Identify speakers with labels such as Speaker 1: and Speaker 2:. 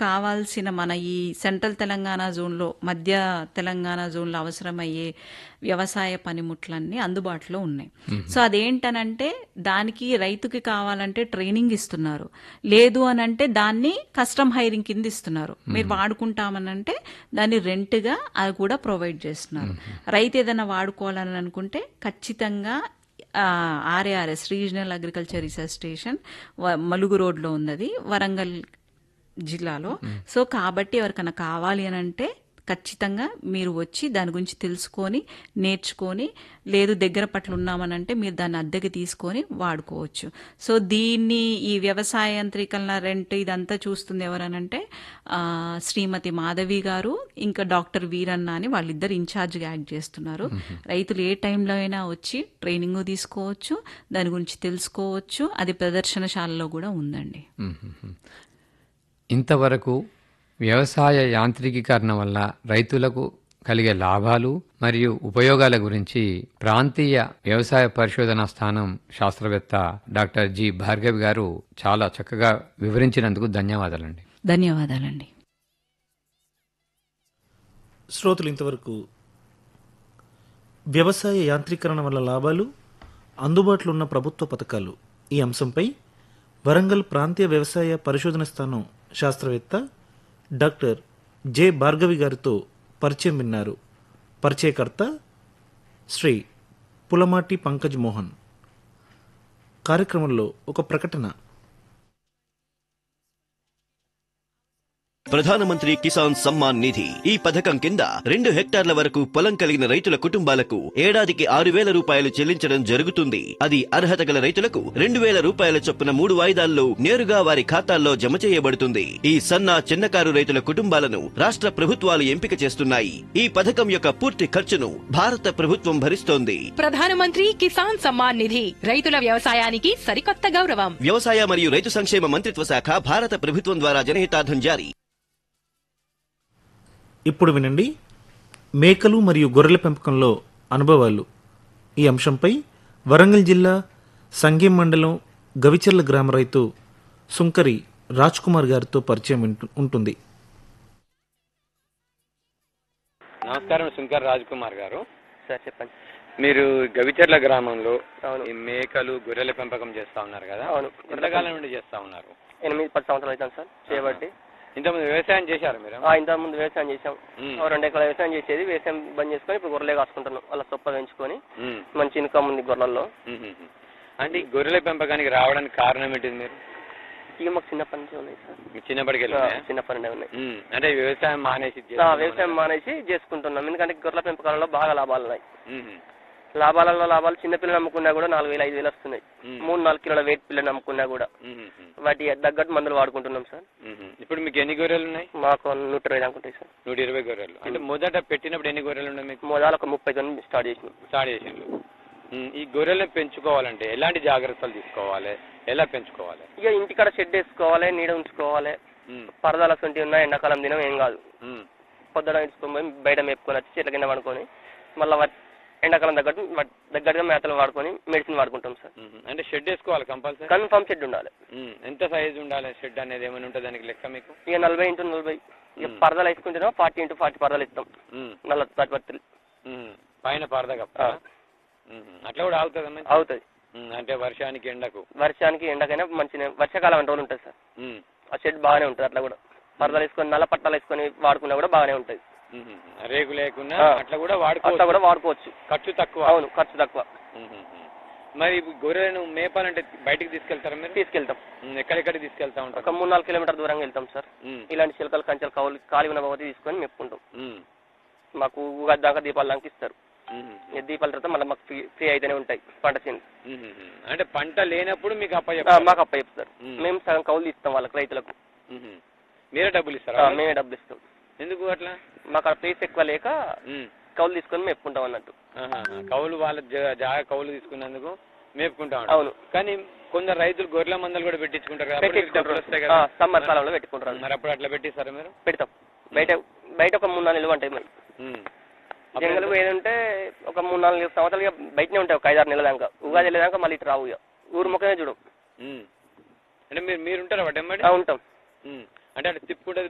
Speaker 1: కావాల్సిన మన ఈ సెంట్రల్ తెలంగాణ జోన్లో మధ్య తెలంగాణ జోన్లో అవసరమయ్యే వ్యవసాయ పనిముట్లన్నీ అందుబాటులో ఉన్నాయి సో అదేంటనంటే దానికి రైతుకి కావాలంటే ట్రైనింగ్ ఇస్తున్నారు లేదు అని అంటే దాన్ని కస్టమ్ హైరింగ్ కింద ఇస్తున్నారు మీరు వాడుకుంటామనంటే దాన్ని రెంట్గా అది కూడా ప్రొవైడ్ చేస్తున్నారు రైతు ఏదైనా వాడుకోవాలని అనుకుంటే ఖచ్చితంగా RARS regional agriculture research station వ- మలుగు రోడ్లో ఉన్నది వరంగల్ జిల్లాలో సో కాబట్టి ఎవరికైనా కావాలి అని అంటే ఖచ్చితంగా మీరు వచ్చి దాని గురించి తెలుసుకొని నేర్చుకొని లేదు దగ్గర పట్ల ఉన్నామనంటే మీరు దాన్ని అద్దెకి తీసుకొని వాడుకోవచ్చు సో దీన్ని ఈ వ్యవసాయ యంత్రీకరణ రెంట్ ఇదంతా చూస్తుంది ఎవరనంటే ఆ, శ్రీమతి మాధవి గారు ఇంకా డాక్టర్ వీరన్న అని వాళ్ళిద్దరు ఇన్ఛార్జ్గా యాక్ట్ చేస్తున్నారు రైతులు ఏ టైంలో అయినా వచ్చి ట్రైనింగ్ తీసుకోవచ్చు దాని గురించి తెలుసుకోవచ్చు అది ప్రదర్శనశాలలో కూడా ఉందండి
Speaker 2: మ్మ్. ఇంతవరకు వ్యవసాయ యాంత్రికీకరణ వల్ల రైతులకు కలిగే లాభాలు మరియు ఉపయోగాల గురించి ప్రాంతీయ వ్యవసాయ పరిశోధనా స్థానం శాస్త్రవేత్త డాక్టర్ జి భార్గవి గారు చాలా చక్కగా వివరించినందుకు ధన్యవాదాలండి
Speaker 1: ధన్యవాదాలండి
Speaker 3: శ్రోతలు ఇంతవరకు వ్యవసాయ యాంత్రీకరణ వల్ల లాభాలు అందుబాటులో ఉన్న ప్రభుత్వ పథకాలు ఈ అంశంపై వరంగల్ ప్రాంతీయ వ్యవసాయ పరిశోధన స్థానం శాస్త్రవేత్త డాక్టర్ జె భార్గవి గారితో పరిచయం విన్నారు పరిచయకర్త శ్రీ పులమాటి పంకజ్ మోహన్ కార్యక్రమంలో ఒక ప్రకటన
Speaker 4: ప్రధానమంత్రి కిసాన్ సమ్మాన్ నిధి ఈ పథకం కింద రెండు హెక్టార్ల వరకు పొలం కలిగిన రైతుల కుటుంబాలకు ఏడాదికి ఆరు వేల రూపాయలు చెల్లించడం జరుగుతుంది అది అర్హత గల రైతులకు రెండు వేల రూపాయల చొప్పున మూడు వాయిదాల్లో నేరుగా వారి ఖాతాల్లో జమ చేయబడుతుంది ఈ సన్న చిన్నకారు రైతుల కుటుంబాలను రాష్ట్ర ప్రభుత్వాలు ఎంపిక చేస్తున్నాయి ఈ పథకం యొక్క పూర్తి ఖర్చును భారత ప్రభుత్వం భరిస్తోంది
Speaker 5: ప్రధానమంత్రి కిసాన్ సమ్మాన్ నిధి రైతుల వ్యవసాయానికి సరికొత్త గౌరవం
Speaker 4: వ్యవసాయ మరియు రైతు సంక్షేమ మంత్రిత్వ శాఖ భారత ప్రభుత్వం ద్వారా జనహితార్థం జారీ
Speaker 3: ఇప్పుడు వినండి మేకలు మరియు గొర్రెల పెంపకంలో అనుభవాలు ఈ అంశంపై వరంగల్ జిల్లా సంగెం మండలం గవిచర్ల గ్రామ రైతు సుంకరి రాజ్ కుమార్ గారితో పరిచయం ఉంటు- ఉంటుంది
Speaker 6: నమస్కారం శంకర్ రాజ్ కుమార్ గారు
Speaker 7: సార్ చెప్పండి
Speaker 6: మీరు గవిచర్ల గ్రామంలో
Speaker 7: అవును.
Speaker 6: ఈ మేకలు గొర్రెల పెంపకం చేస్తా ఉన్నారు కదా
Speaker 7: అవును.
Speaker 6: ఎంతకాలం నుండి చేస్తా ఉన్నారు
Speaker 7: ఎనిమిది పది సంవత్సరాలు అవుతాను సార్ చేయబట్టి
Speaker 6: ఇంతకుముందు వ్యవసాయం చేశారు మీరు
Speaker 7: ఆ, ఇంతకు ముందు వ్యవసాయం చేసాం
Speaker 6: మ్మ్.
Speaker 7: ఓ రెండు ఎకరాల వ్యవసాయం చేసేది వ్యవసాయం బంద్ చేసుకొని ఇప్పుడు గొర్రెలే కాసుకుంటున్నాం అలా సొప్ప పెంచుకొని
Speaker 6: మ్మ్.
Speaker 7: మంచి ఇన్కమ్ ఉంది గొర్రెల్లో
Speaker 6: మ్మ్. మ్మ్. అంటే ఈ గొర్రెల పెంపకానికి రావడానికి కారణం ఏంటిది మీరు
Speaker 7: ఇక మాకు చిన్నప్పటి నుంచి ఉన్నాయి సార్
Speaker 6: మీ చిన్నప్పటికి
Speaker 7: ఆ,
Speaker 6: వెళ్ళాయా?
Speaker 7: చిన్నప్పటి నుండే ఉన్నాయి
Speaker 6: మ్మ్. అంటే వ్యవసాయం మానేసి
Speaker 7: ఆ,
Speaker 6: చేస్తున్నారా?
Speaker 7: వ్యవసాయం మానేసి చేసుకుంటున్నాం ఎందుకంటే గొర్రెల పెంపకాలలో బాగా లాభాలు ఉన్నాయి
Speaker 6: మ్మ్.
Speaker 7: లాభాలలో లాభాలు చిన్న పిల్లలు నమ్ముకున్నా కూడా నాలుగు వేలు ఐదు వేలు వస్తున్నాయి
Speaker 6: మ్మ్.
Speaker 7: మూడు నాలుగు కిలోల వెయిట్ పిల్లలు నమ్ముకున్నా కూడా
Speaker 6: మ్మ్. మ్మ్.
Speaker 7: వాటి తగ్గట్టు మందులు వాడుకుంటున్నాం సార్
Speaker 6: మ్మ్. ఇప్పుడు మీకు ఎన్ని గొర్రెలు ఉన్నాయి
Speaker 7: మాకు నూట ఇరవై దాకా ఉంటాయి సార్
Speaker 6: నూట ఇరవై గొర్రెలు అంటే మొదట పెట్టినప్పుడు ఎన్ని గొర్రెలు ఉన్నాయి మీకు
Speaker 7: మొదలు ఒక ముప్పై తొమ్మిది స్టార్ట్ చేసినాం
Speaker 6: స్టార్ట్ చేసిండ్రు మ్మ్. ఈ గొర్రెలను పెంచుకోవాలంటే ఎలాంటి జాగ్రత్తలు తీసుకోవాలి ఎలా పెంచుకోవాలి
Speaker 7: ఇక ఇంటికాడ షెడ్ వేసుకోవాలి నీడ ఉంచుకోవాలి
Speaker 6: మ్మ్.
Speaker 7: పరదాల సొంటి ఉన్నా ఎండాకాలం దినం ఏం కాదు
Speaker 6: మ్మ్.
Speaker 7: పొద్దున ఇచ్చుకొని పోయి బయట మేపుకొని వచ్చి చెట్ల కింద పడుకొని మళ్ళీ వాటి ఎండాకాలం తగ్గట్టు వాటి దగ్గరగా మేతలు వాడుకొని మెడిసిన్ వాడుకుంటాం సార్
Speaker 6: మ్మ్. అంటే షెడ్ వేసుకోవాలి కంపల్సరీ
Speaker 7: కన్ఫర్మ్ షెడ్ ఉండాలి
Speaker 6: మ్మ్. ఎంత సైజ్ ఉండాలి షెడ్ అనేది ఏమైనా ఉంటుంది దానికి లెక్క మీకు
Speaker 7: ఇక నలభై ఇంటూ నలభై ఇక
Speaker 6: మ్మ్.
Speaker 7: పరదాలు వేసుకుంటేనో ఫార్టీ ఇంటూ ఫార్టీ పరదాలు ఇస్తాం
Speaker 6: మ్మ్.
Speaker 7: నలభై థర్టీ బర్తీ
Speaker 6: మ్మ్. పైన పరద కప్ప
Speaker 7: ఆ.
Speaker 6: అట్లా కూడా ఆగుతుంది
Speaker 7: అవుతుంది
Speaker 6: అంటే వర్షానికి ఎండకు
Speaker 7: వర్షానికి ఎండకైనా మంచిగా వర్షాకాలం అంటే రోజులు ఉంటుంది సార్
Speaker 6: మ్మ్.
Speaker 7: ఆ షెడ్ బాగానే ఉంటుంది అట్లా కూడా పరదాలు వేసుకొని నల్ల పట్టాలు వేసుకొని వాడుకున్నా కూడా బాగానే ఉంటుంది
Speaker 6: మ్మ్. రేకు లేకున్నా
Speaker 7: ఆ.
Speaker 6: అట్లా కూడా
Speaker 7: అట్లా
Speaker 6: వాడుకోవచ్చు
Speaker 7: కూడా వాడుకోవచ్చు
Speaker 6: ఖర్చు తక్కువ
Speaker 7: అవును ఖర్చు తక్కువ
Speaker 6: మ్మ్. మరి ఈ గొర్రెలను మేపాలంటే బయటికి తీసుకెళ్తారా మీరు
Speaker 7: తీసుకెళ్తాం
Speaker 6: మ్మ్. ఎక్కడెక్కడికి తీసుకెళ్తా
Speaker 7: ఒక
Speaker 6: ఉంటారు
Speaker 7: మూడు నాలుగు కిలోమీటర్ దూరంగా వెళ్తాం సార్
Speaker 6: మ్మ్.
Speaker 7: ఇలాంటి చిలకలు కంచెలు కావాలి కాలి ఉన్న భగవతి తీసుకొని మెప్పుకుంటాం
Speaker 6: మ్మ్.
Speaker 7: మాకు ఉగాది దాకా దీపాల దాకా ఇస్తారు
Speaker 6: మ్మ్.
Speaker 7: ఈ దీపాల తర్వాత మళ్ళీ మాకు ఫ్రీ ఫ్రీ అయితేనే ఉంటాయి పంట చేను
Speaker 6: మ్మ్. అంటే పంట లేనప్పుడు మీకు అప్ప
Speaker 7: ఆ, మాకు అప్ప చెప్తారు
Speaker 6: మ్మ్.
Speaker 7: మేము సగం కౌలు ఇస్తాం వాళ్ళకి రైతులకు
Speaker 6: మ్మ్. మీరే డబ్బులు
Speaker 7: ఆ,
Speaker 6: ఇస్తారా
Speaker 7: మేమే డబ్బులు ఇస్తాం
Speaker 6: ఎందుకు అట్లా
Speaker 7: మాకు ఆ ప్లేస్ ఎక్కువ లేక
Speaker 6: మ్మ్.
Speaker 7: కౌలు తీసుకొని మెప్పుకుంటాం అన్నట్టు
Speaker 6: ఆహా. కౌలు వాళ్ళ జా- జాగా కౌలు తీసుకున్నందుకు మేపుకుంటా ఉంటారు.
Speaker 7: అవును
Speaker 6: కానీ కొందరు రైతులు గొర్రెల మందలు కూడా పెట్టించుకుంటారు కదా, అప్పుడు మీకు డబ్బులు వస్తాయి
Speaker 7: పెట్టించుకుంటారు
Speaker 6: కదా
Speaker 7: సమ్మర్ కాలంలో పెట్టుకుంటారు
Speaker 6: మరి అప్పుడు అట్లా పెట్టిస్తారా మీరు
Speaker 7: పెడతాం బయట బయట ఒక మూడు నాలుగు నిల్వ ఉంటాయి మరి
Speaker 6: మ్మ్.
Speaker 7: జంగల్ ఏదంటే ఒక మూడు నాలుగు సంవత్సరాలు ఇక బయటనే ఉంటాయి ఒక ఐదారు నెలల దాకా ఉగాది వెళ్ళేదాకా మళ్ళీ ఇటు రావు ఇక ఊరు మొక్కనే చూడం
Speaker 6: మ్మ్. అంటే మీరు మీరు ఉంటారా వాటి వెంబడి
Speaker 7: ఆ, ఉంటాం
Speaker 6: మ్మ్. అంటే అటు తిప్పుకుంటే